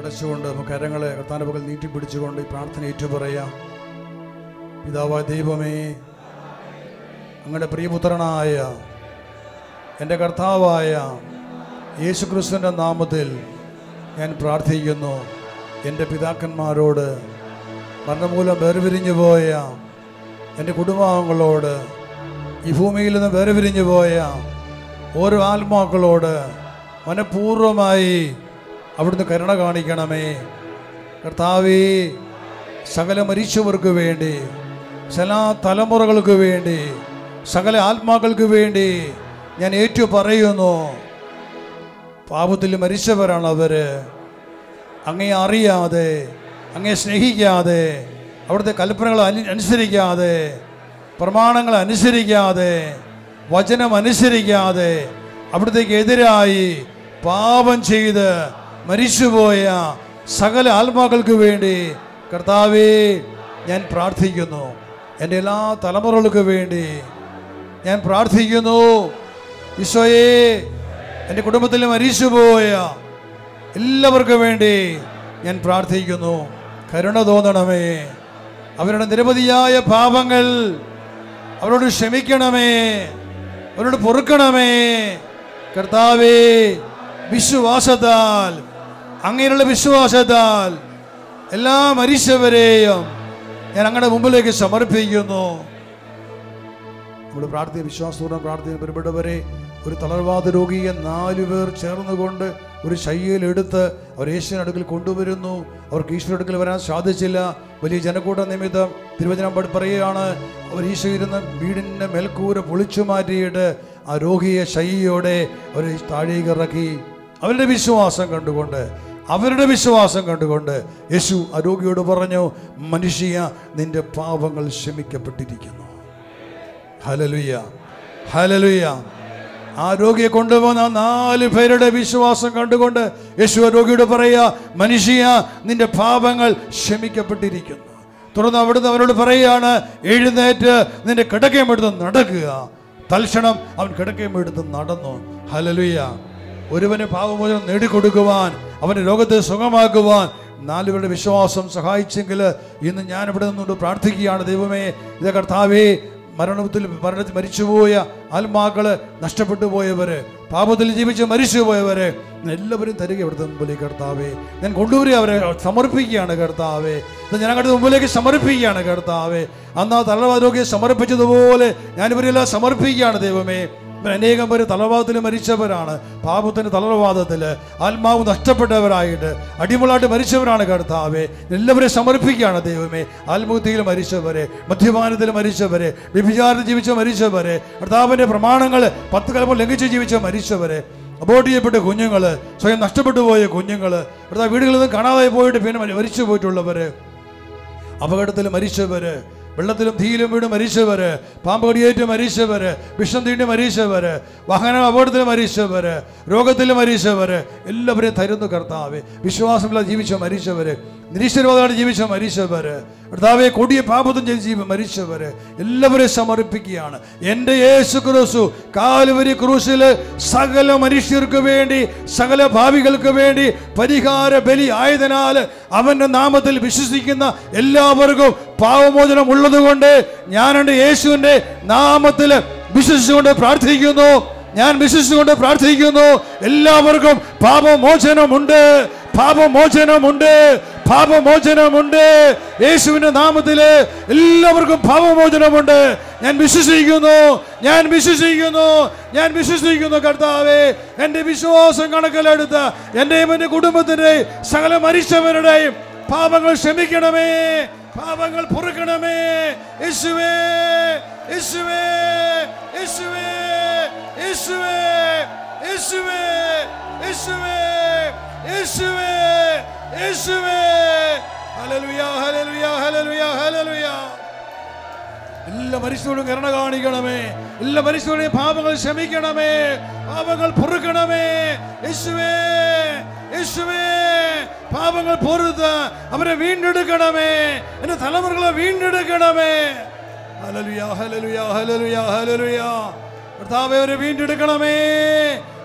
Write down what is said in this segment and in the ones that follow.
അടച്ചുകൊണ്ട് നമുക്ക് കരങ്ങളെ കർത്താൻ്റെ പകൽ നീട്ടിപ്പിടിച്ചുകൊണ്ട് ഈ പ്രാർത്ഥന ഏറ്റുപറയാം പിതാവായ ദൈവമേ അങ്ങയുടെ പ്രിയപുത്രനായ എൻ്റെ കർത്താവായ യേശുക്രിസ്തുവിൻ്റെ നാമത്തിൽ ഞാൻ പ്രാർത്ഥിക്കുന്നു എൻ്റെ പിതാക്കന്മാരോട് മരണമൂലം വേർപിരിഞ്ഞു പോയ എൻ്റെ കുടുംബാംഗങ്ങളോട് ഈ ഭൂമിയിൽ നിന്ന് വേർപിരിഞ്ഞു പോയ ഓരോ ആത്മാക്കളോട് മനഃപൂർവമായി അവിടുന്ന് കരുണ കാണിക്കണമേ കർത്താവേ സകല മരിച്ചവർക്ക് വേണ്ടി ചില തലമുറകൾക്ക് വേണ്ടി സകല ആത്മാക്കൾക്ക് വേണ്ടി ഞാൻ ഏറ്റു പറയുന്നു പാപത്തിൽ മരിച്ചവരാണ് അവര് അങ്ങേ അറിയാതെ അങ്ങേ സ്നേഹിക്കാതെ അവിടുത്തെ കൽപ്പനകൾ അനു- അനുസരിക്കാതെ പ്രമാണങ്ങൾ അനുസരിക്കാതെ വചനം അനുസരിക്കാതെ അവിടത്തേക്ക് എതിരായി പാപം ചെയ്ത് മരിച്ചുപോയ സകല ആത്മാക്കൾക്ക് വേണ്ടി കർത്താവേ ഞാൻ പ്രാർത്ഥിക്കുന്നു എൻ്റെ എല്ലാ തലമുറകൾക്ക് വേണ്ടി ഞാൻ പ്രാർത്ഥിക്കുന്നു ഈശോയെ എൻ്റെ കുടുംബത്തിൽ മരിച്ചുപോയ എല്ലാവർക്കും വേണ്ടി ഞാൻ പ്രാർത്ഥിക്കുന്നു കരുണ തോന്നണമേ അവരുടെ നിരവധിയായ പാപങ്ങൾ അവരോട് ക്ഷമിക്കണമേ അവരോട് പൊറുക്കണമേ കർത്താവേ വിശ്വാസത്താൽ അങ്ങനെയുള്ള വിശ്വാസത്താൽ എല്ലാ മരിച്ചവരെയും ഞാൻ അങ്ങയുടെ മുമ്പിലേക്ക് സമർപ്പിക്കുന്നു നമ്മൾ പ്രാർത്ഥന വിശ്വാസത്തോടെ പ്രാർത്ഥന പെരുപ്പെട്ടവരെ ഒരു തളർവാദ രോഗിയെ നാലു പേർ ചേർന്നുകൊണ്ട് ഒരു ശയ്യയിൽ എടുത്ത് അവർ യേശുവിന് അടുക്കൽ കൊണ്ടുവരുന്നു അവർക്ക് ഈശ്വര അടുക്കൽ വരാൻ സാധിച്ചില്ല വലിയ ജനക്കൂട്ട നിമിത്തം തിരുവചനം പഠി- പറയുകയാണ് അവർ ഈശോ ഇരുന്ന വീടിൻ്റെ മേൽക്കൂര പൊളിച്ചു മാറ്റിയിട്ട് ആ രോഗിയെ ശയ്യയോടെ അവർ താഴേക്ക് ഇറക്കി അവരുടെ വിശ്വാസം കണ്ടുകൊണ്ട് അവരുടെ വിശ്വാസം കണ്ടുകൊണ്ട് യേശു ആ രോഗിയോട് പറഞ്ഞു മനുഷ്യ നിന്റെ പാപങ്ങൾ ക്ഷമിക്കപ്പെട്ടിരിക്കുന്നു ഹലലുയ്യ ഹലലുയ്യ ആ രോഗിയെ കൊണ്ടുപോകുന്ന ആ നാല് പേരുടെ വിശ്വാസം കണ്ടുകൊണ്ട് യേശു ആ രോഗിയോട് പറയുക മനുഷ്യ നിന്റെ പാപങ്ങൾ ക്ഷമിക്കപ്പെട്ടിരിക്കുന്നു തുടർന്ന് അവിടുന്ന് അവരോട് പറയുകയാണ് എഴുന്നേറ്റ് നിന്റെ കിടക്കയും എടുത്ത് നടക്കുക തൽക്ഷണം അവൻ കിടക്കയും എടുത്ത് നടന്നു ഹലലുയ്യ ഒരുവന് പാപമോചനം നേടിക്കൊടുക്കുവാൻ അവൻ്റെ രോഗത്തെ സുഖമാക്കുവാൻ നാലുപേരുടെ വിശ്വാസം സഹായിച്ചെങ്കിൽ ഇന്ന് ഞാൻ ഇവിടെ നിന്നുകൊണ്ട് പ്രാർത്ഥിക്കുകയാണ് ദൈവമേ ഇത് കർത്താവേ മരണത്തിൽ മരണത്തിൽ മരിച്ചുപോയ ആത്മാക്കള് നഷ്ടപ്പെട്ടു പോയവര് പാപത്തിൽ ജീവിച്ച് മരിച്ചു പോയവര് എല്ലാവരും തരിക ഇവിടുത്തെ മുമ്പിലേക്ക് കർത്താവേ ഞാൻ കൊണ്ടുവരിക അവരെ സമർപ്പിക്കുകയാണ് കർത്താവേ ഇത് ഞാൻ അങ്ങോട്ട് മുമ്പിലേക്ക് സമർപ്പിക്കുകയാണ് കർത്താവേ അന്ന് ആ തലവാരോഗ്യം സമർപ്പിച്ചതുപോലെ ഞാൻ ഇവരെല്ലാം സമർപ്പിക്കുകയാണ് ദൈവമേ ഇവർ അനേകം പേര് തളർവാദത്തിൽ മരിച്ചവരാണ് പാപത്തിന് തളർവാദത്തിൽ ആത്മാവ് നഷ്ടപ്പെട്ടവരായിട്ട് അടിമുളായിട്ട് മരിച്ചവരാണ് കർത്താവെ എല്ലാവരെയും സമർപ്പിക്കുകയാണ് ദൈവമേ ആത്മഹത്യയിൽ മരിച്ചവരെ മദ്യപാനത്തിൽ മരിച്ചവരെ വ്യഭിചാരത്തിൽ ജീവിച്ച മരിച്ചവരെ കർത്താവിൻ്റെ പ്രമാണങ്ങൾ പത്ത് കലപ്പം ലംഘിച്ച് ജീവിച്ച മരിച്ചവരെ അബോട്ട് ചെയ്യപ്പെട്ട കുഞ്ഞുങ്ങൾ സ്വയം നഷ്ടപ്പെട്ടു പോയ കുഞ്ഞുങ്ങൾ കർത്താവ് വീടുകളിൽ നിന്ന് കാണാതെ പോയിട്ട് പിന്നെ മരി- മരിച്ചു പോയിട്ടുള്ളവർ അപകടത്തിൽ മരിച്ചവര് വെള്ളത്തിലും തീയിലും വീണ് മരിച്ചവര് പാമ്പ് കടിയേറ്റ് മരിച്ചവര് വിഷം തീണ്ടി മരിച്ചവര് വാഹന അപകടത്തിൽ മരിച്ചവര് രോഗത്തിൽ മരിച്ചവര് എല്ലാവരെയും തരുന്നു കർത്താവെ വിശ്വാസമില്ലാതെ ജീവിച്ച മരിച്ചവര് നിരീശ്വരവാദമാണ് ജീവിച്ച മരിച്ചവര് കർത്താവെ കൊടിയ പാപത്തും ചെയ്ത് ജീവി മരിച്ചവര് എല്ലാവരെയും സമർപ്പിക്കുകയാണ് എൻ്റെ യേശു ക്രിസ്തു കാലുവരി ക്രൂശിൽ സകല മനുഷ്യർക്ക് വേണ്ടി സകല ഭാവികൾക്ക് വേണ്ടി പരിഹാര ബലി ആയതിനാൽ അവന്റെ നാമത്തിൽ വിശ്വസിക്കുന്ന എല്ലാവർക്കും പാവമോചനം ഉള്ളതുകൊണ്ട് ഞാൻ എൻ്റെ യേശുവിൻ്റെ നാമത്തിൽ വിശ്വസിച്ചുകൊണ്ട് പ്രാർത്ഥിക്കുന്നു ഞാൻ വിശ്വസിച്ചുകൊണ്ട് പ്രാർത്ഥിക്കുന്നു എല്ലാവർക്കും പാപമോചനമുണ്ട് പാപമോചനമുണ്ട് പാപമോചനമുണ്ട് യേശുവിന്റെ നാമത്തില് എല്ലാവർക്കും പാപമോചനമുണ്ട് ഞാൻ വിശ്വസിക്കുന്നു ഞാൻ വിശ്വസിക്കുന്നു ഞാൻ വിശ്വസിക്കുന്നു കർത്താവേ എൻ്റെ വിശ്വാസം കണക്കിലെടുത്ത് എൻ്റെയും എൻ്റെ കുടുംബത്തിൻ്റെയും സകല മരിച്ചവരുടെയും പാപങ്ങൾ ക്ഷമിക്കണമേ പാപങ്ങൾ പൊറുക്കണമേ യേശുവേ യേശുവേ യേശുവേ യേശുവേ യേശുവേ യേശുവേ യേശുവേ യേശുവേ ഹല്ലേലൂയ ഹല്ലേലൂയ ഹല്ലേലൂയ ഹല്ലേലൂയ എല്ലാ മനുഷ്യരോടും കരുണ കാണിക്കണമേ എല്ലാ മനുഷ്യരുടെയും പാപങ്ങൾ ക്ഷമിക്കണമേ പാപങ്ങൾ പൊറുക്കണമേ യേശുവേ യേശുവേ പാപങ്ങൾ പൊറുത്ത് അവരെ വീണ്ടെടുക്കണമേ എന്റെ തലമുറകളെ വീണ്ടെടുക്കണമേ ഹല്ലേലൂയ ഹല്ലേലൂയ ഹല്ലേലൂയ ഹല്ലേലൂയ കർത്താവേ അവരെ വീണ്ടെടുക്കണമേ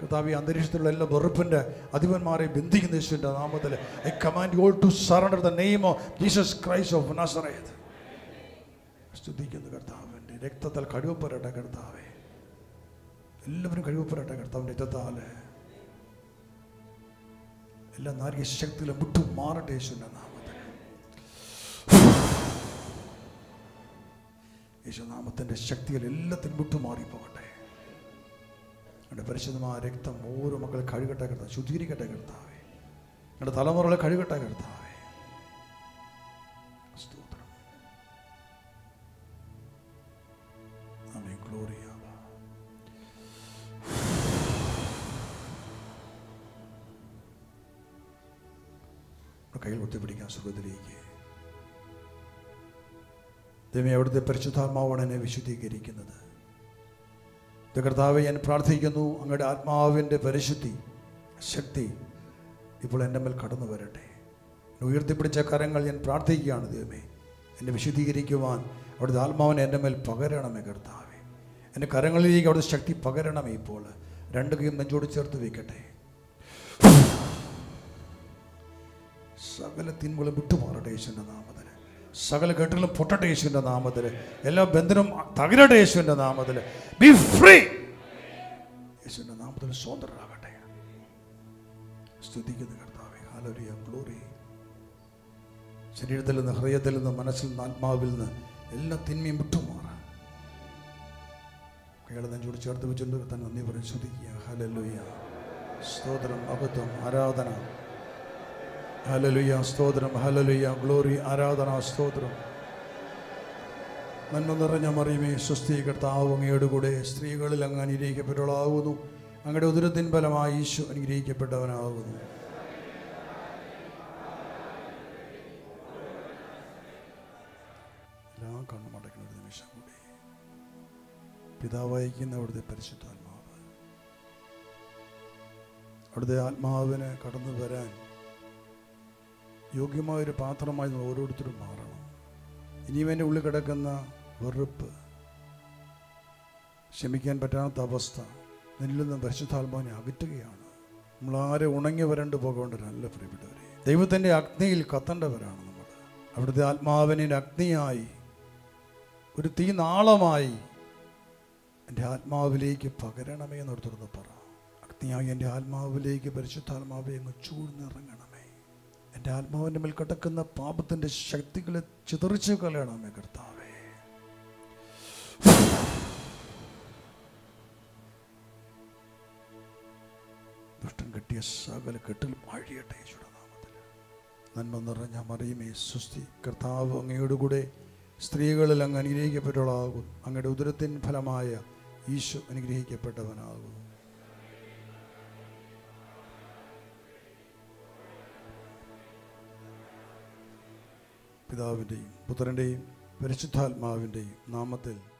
കർത്താവ് ഈ അന്തരീക്ഷത്തിലുള്ള എല്ലാ വെറുപ്പിൻ്റെ അധിപന്മാരെ ബന്ധിക്കുന്ന യേശുവിൻ്റെ നാമത്തിൽ I command you to surrender the name of Jesus Christ of Nazareth സ്തുതിക്കുന്നു കർത്താവിൻ്റെ രക്തത്താൽ കഴിവപ്പെടട്ടെ കർത്താവേ എല്ലാവരും കഴിവപ്പെടട്ടെ കർത്താവിൻ്റെ രക്തത്താല് എല്ലാ നാരിക ശക്തികളും വിട്ടു മാറട്ടെ യേശുവിൻ്റെ നാമത്തിൽ യേശുനാമത്തിൻ്റെ ശക്തികൾ എല്ലാത്തിനും വിട്ടു മാറിപ്പോകട്ടെ എൻ്റെ പരിശുദ്ധമായ രക്തം ഓരോ മക്കളെ കഴുകട്ടെ കർത്താവ് ശുദ്ധീകരിക്കട്ടെ കർത്താവേ എൻ്റെ തലമുറകളെ കഴുകട്ടെ കർത്താവേ സ്തോത്രം ആമേൻ ഗ്ലോറി കയ്യിൽ ഒത്തിപ്പിടിക്കാൻ സുഖത്തിലേക്ക് ദൈവമേ അവിടുത്തെ പരിശുദ്ധാത്മാവാണ് എന്നെ വിശുദ്ധീകരിക്കുന്നത് ഇത് കർത്താവെ ഞാൻ പ്രാർത്ഥിക്കുന്നു അങ്ങയുടെ ആത്മാവിൻ്റെ പരിശുദ്ധി ശക്തി ഇപ്പോൾ എൻ്റെ മേൽ കടന്നു വരട്ടെ എന്നെ ഉയർത്തിപ്പിടിച്ച കരങ്ങൾ ഞാൻ പ്രാർത്ഥിക്കുകയാണ് ദൈവമേ എന്നെ വിശുദ്ധീകരിക്കുവാൻ അവിടുത്തെ ആത്മാവിനെ എൻ്റെ മേൽ പകരണമേ കർത്താവെ എൻ്റെ കരങ്ങളിലേക്ക് അവിടുത്തെ ശക്തി പകരണമേ ഇപ്പോൾ രണ്ട് കൈയും നെഞ്ചോട് ചേർത്ത് വയ്ക്കട്ടെ സകല തിന്മകളും വിട്ടുമാറട്ടെ യേശുവിൻ്റെ നാമത്തിൽ സകല കെട്ടുകളും പൊട്ടട്ടെ യേശുവിൻ്റെ നാമത്തിൽ എല്ലാ ബന്ധനവും തകരട്ടെ യേശുവിൻ്റെ നാമത്തിൽ ബി ഫ്രീ യേശുവിൻ്റെ നാമത്തിൽ സ്വതന്ത്രരാകട്ടെ സ്തുതിക്കുന്ന കർത്താവെ ഹാലരിയ ഗ്ലോറി ശരീരത്തിൽ നിന്ന് ഹൃദയത്തിൽ നിന്ന് മനസ്സിൽ നിന്ന് ആത്മാവിൽ നിന്ന് എല്ലാ തിന്മയും വിട്ടുമാറാം കൈകളെ നെഞ്ചോട് ചേർത്ത് വെച്ചുകൊണ്ട് തന്നെ നന്ദി പറഞ്ഞ് സ്തുതിക്കുക ഹലലുയ സ്തോത്രം മഹത്വം ആരാധന ഹലലുയ സ്തോത്രം ഹലലുയ ഗ്ലോറി ആരാധന സ്തോത്രം നന്മ നിറഞ്ഞ മറിയുമേ സ്വസ്തി കർത്താവ് അങ്ങയുടെ കൂടെ സ്ത്രീകളിൽ അങ്ങ് അനുഗ്രഹിക്കപ്പെട്ടവളാകുന്നു അങ്ങയുടെ ഉദരത്തിൻ ഫലമായി ഈശോ അനുഗ്രഹിക്കപ്പെട്ടവനാകുന്നു എല്ലാം കണ്ണുമടക്കുന്ന ഒരു നിമിഷം കൂടി പിതാവായിക്കുന്ന അവിടുത്തെ പരിശുദ്ധാത്മാവ് അവിടുത്തെ ആത്മാവിന് കടന്നു വരാൻ യോഗ്യമായൊരു പാത്രമായി നമ്മൾ ഓരോരുത്തരും മാറണം ഇനിയും എൻ്റെ ഉള്ളിൽ കിടക്കുന്ന വെറുപ്പ് ക്ഷമിക്കാൻ പറ്റാത്ത അവസ്ഥ നിന്നിൽ നിന്ന് പരിശുദ്ധാത്മാവിനെ അകറ്റുകയാണ് നമ്മളാരെ ഉണങ്ങി വരണ്ടു പോകേണ്ടവരല്ല പ്രിയപ്പെട്ടവരെ ദൈവത്തിൻ്റെ അഗ്നിയിൽ കത്തേണ്ടവരാണ് നമ്മൾ അവിടുത്തെ ആത്മാവിനെ അഗ്നിയായി ഒരു തീ നാളമായി എൻ്റെ ആത്മാവിലേക്ക് പകരണമേ എന്ന് തുറന്ന് പറ അഗ്നിയായി എൻ്റെ ആത്മാവിലേക്ക് പരിശുദ്ധാത്മാവെ അങ്ങ് ചൂഴ്ന്നിറങ്ങണമേ എൻ്റെ ആത്മാവിൻ്റെ മേൽ കിടക്കുന്ന പാപത്തിൻ്റെ ശക്തികളെ ചിതറിച്ച് കളയണമേ കർത്താവേ ദുഷ്ടൻ കെട്ടിയ സകല കെട്ടിൽ അഴിയട്ടെ യേശുയുടെ നാമത്തിൽ നന്മ നിറഞ്ഞ മറിയുമേ സുസ്തി കർത്താവ് അങ്ങയുടെ കൂടെ സ്ത്രീകളിൽ അങ്ങ് അനുഗ്രഹിക്കപ്പെട്ടവളാകും അങ്ങയുടെ ഉദരത്തിൻ ഫലമായ ഈശോ അനുഗ്രഹിക്കപ്പെട്ടവനാകും പിതാവിൻ്റെയും പുത്രൻ്റെയും പരിശുദ്ധാത്മാവിൻ്റെയും നാമത്തിൽ